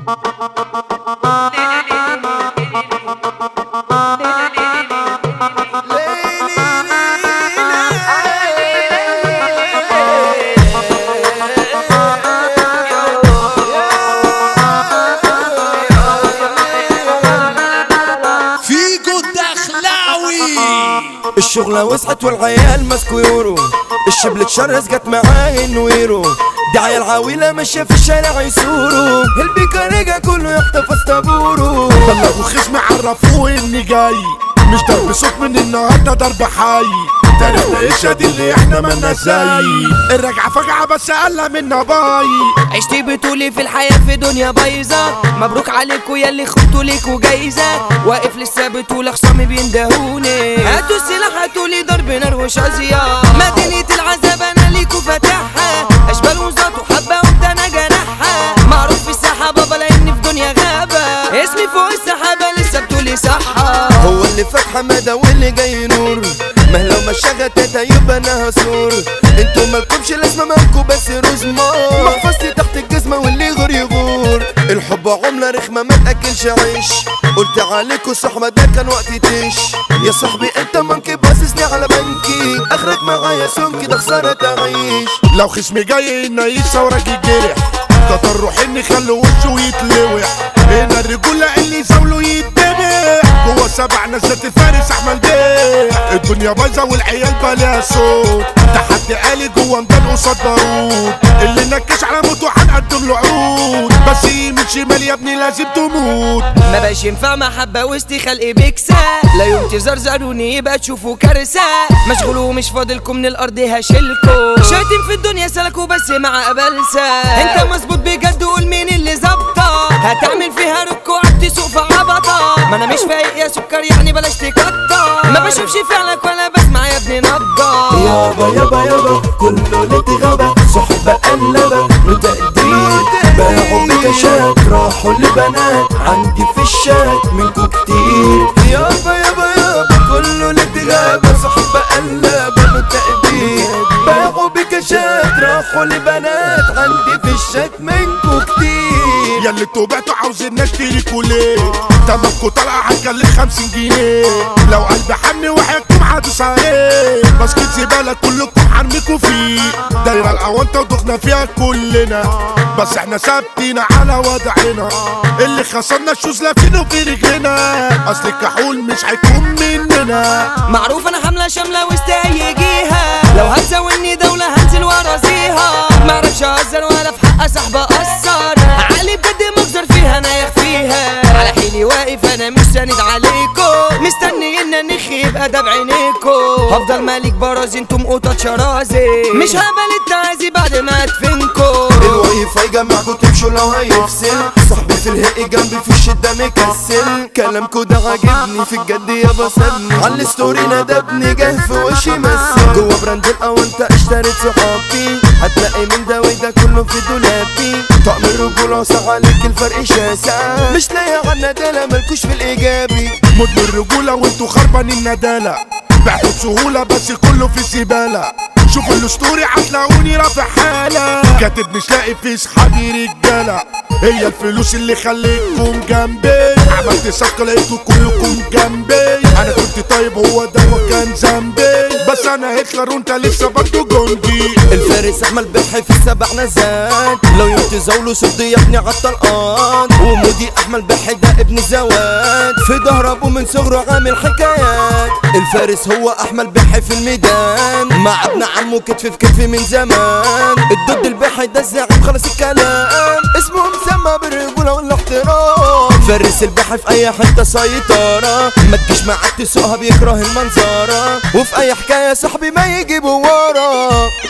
فيجو الدخلاوي الشغلة وسعت والعيال ماسكوا يورو الشبل اتشرس جت معاه النويرو دي عيال عويلة ماشية في الشارع يسوروا البيكا رجع كله يخطف اسطابورو بلغوا خصم عرفوه اني جاي مش ضرب صوت من النهارده ضرب حي تاريخنا يشهد اللي احنا مالنا زي الرجعة فجعة بس قال منا باي عشت بطولي في الحياة في دنيا بايظة مبروك عليكوا ياللي خدتوا ليكوا جايزة واقف لسه بطولة خصامي بيندهوني هاتوا السلاح هاتولي ضرب نار وشظية مدينة العذاب انا ليكوا فاتحها اشبال وزات وحبة وده انا جناحها معروف في الساحة بابا لاني في دنيا غابة اسمي فوق السحابة لسه بتقولي صحة هو اللي فات حمادة واللي جاي نور ما لو ما شغتها يبقى انا هسور انتوا مالكمش لازمة مالكوا بس رزمار محفظتي تحت الجزمة واللي يغور يغور الحب عملة رخمة ما تاكلش عيش قلت عليكوا صحبة ده كان وقت تيش يا صاحبي انت منكي باصصني على بنكي اخرك معايا سمكي ده خسارة تعيش لو خصمي جاي ان يتصورك يجرح كتر روح اني خلوا وشه يتلوح هنا الرجولة اللي يزاولوا يتدبح جوا سبع نزلت الفارس احمد بيه الدنيا بايظة والعيال بلا صوت تحدي عالي جوا ميدان قصاد بارود اللي نكش على موته هنقدم له عروض بس يمين شمال يا ابني لازم تموت ما بقاش ينفع محبة وسط خلق بكسة لا يوم تزرزروني يبقى تشوفوا كارثة مشغول ومش فاضلكم من الأرض هشيلكوا شايتين في الدنيا سلكوا بس مع قبلسة انت مظبوط بجد قول مين اللي ظابطة هتعمل فيها ركوع تسوق في عبطة ما انا مش فايق يا سكر يعني بلاش تكتر ما بشوفش فعلك ولا بسمع يا ابني نبضة يابا يابا يابا كله لتغابة صحبة قلبة له تقدير باعوا بكاشات راحوا لبنات عندي في الشات منكو كتير يابا يابا يابا كله لتغابة صحبة قلبة له تقدير باعوا بكاشات راحوا لبنات عندي في الشات منكو كتير يا اللي انتوا بعتوا عاوزين نشتريكوا ليه تمامكوا طالعة هتكلف خمسين جنيه لو قلبي حن وحياتكم هدوس عليه باسكت زبالة كلكم حرميكوا فيه دايرة الأونطة ودخنا فيها كلنا بس احنا ثابتين على وضعنا اللي خسرنا الشوز لافينه في رجلنا اصل الكحول مش هيكون مننا معروف انا حملة شاملة وسط اي جهة لو هتزاولني دولة هنزل ورازيها معرفش اهزر ولا في حق صاحبة اثر علي بجد مجزر فيها انا يخفيها على حيلي واقف انا مش ساند عليكو مستني ان النخ يبقى ده بعينيكو هفضل مالك برازي انتم قطط شرازي مش هقبل التعازي بعد ما ادفنكو الواي فاي جمعكوا تمشوا لو هيفصل صاحبي في الهق جنبي في الشدة مكسل كلامكوا ده عاجبني في الجد يابا سابني على الستوري ندبني جه في وشي مثل جوا براند الاونطة اشتريت صحابي هتلاقي من ده وده كله في دولابي طقم الرجولة وصح عليك الفرق شاسع مش لاقي على الندالة مالكوش في الايجابي مدمن الرجولة وانتوا خربانين الندالة بعتوا بسهولة بس كله في زبالة شوفوا الاسطوري هتلاقوني رافع حالة كاتب مش لاقي في صحابي رجالة هي الفلوس اللي خليتكم جنبي عملت صفقة لقيتوا كلكم جنبي انا كنت طيب هو ده وكان ذنبي بس انا هتلر وانت لسه برضه جندي الفارس احمد بحي في السبع نزات لو يوم تزاولوا صد يا ابني عالطلقان ومودي احمد بحي ده ابن زواد في ظهر ابوه من صغره عامل حكايات الفارس هو احمد بحي في الميدان مع ابن عمه كتف في كتف من زمان الضد البحي ده الزعيم خلص الكلام اسمه مسمى بالرجوله والاحترام فارس البحي في اي حته سيطره ما تجيش معاك تسوقها بيكره المنظره وفي اي حكايه صاحبي ما يجيبوا ورا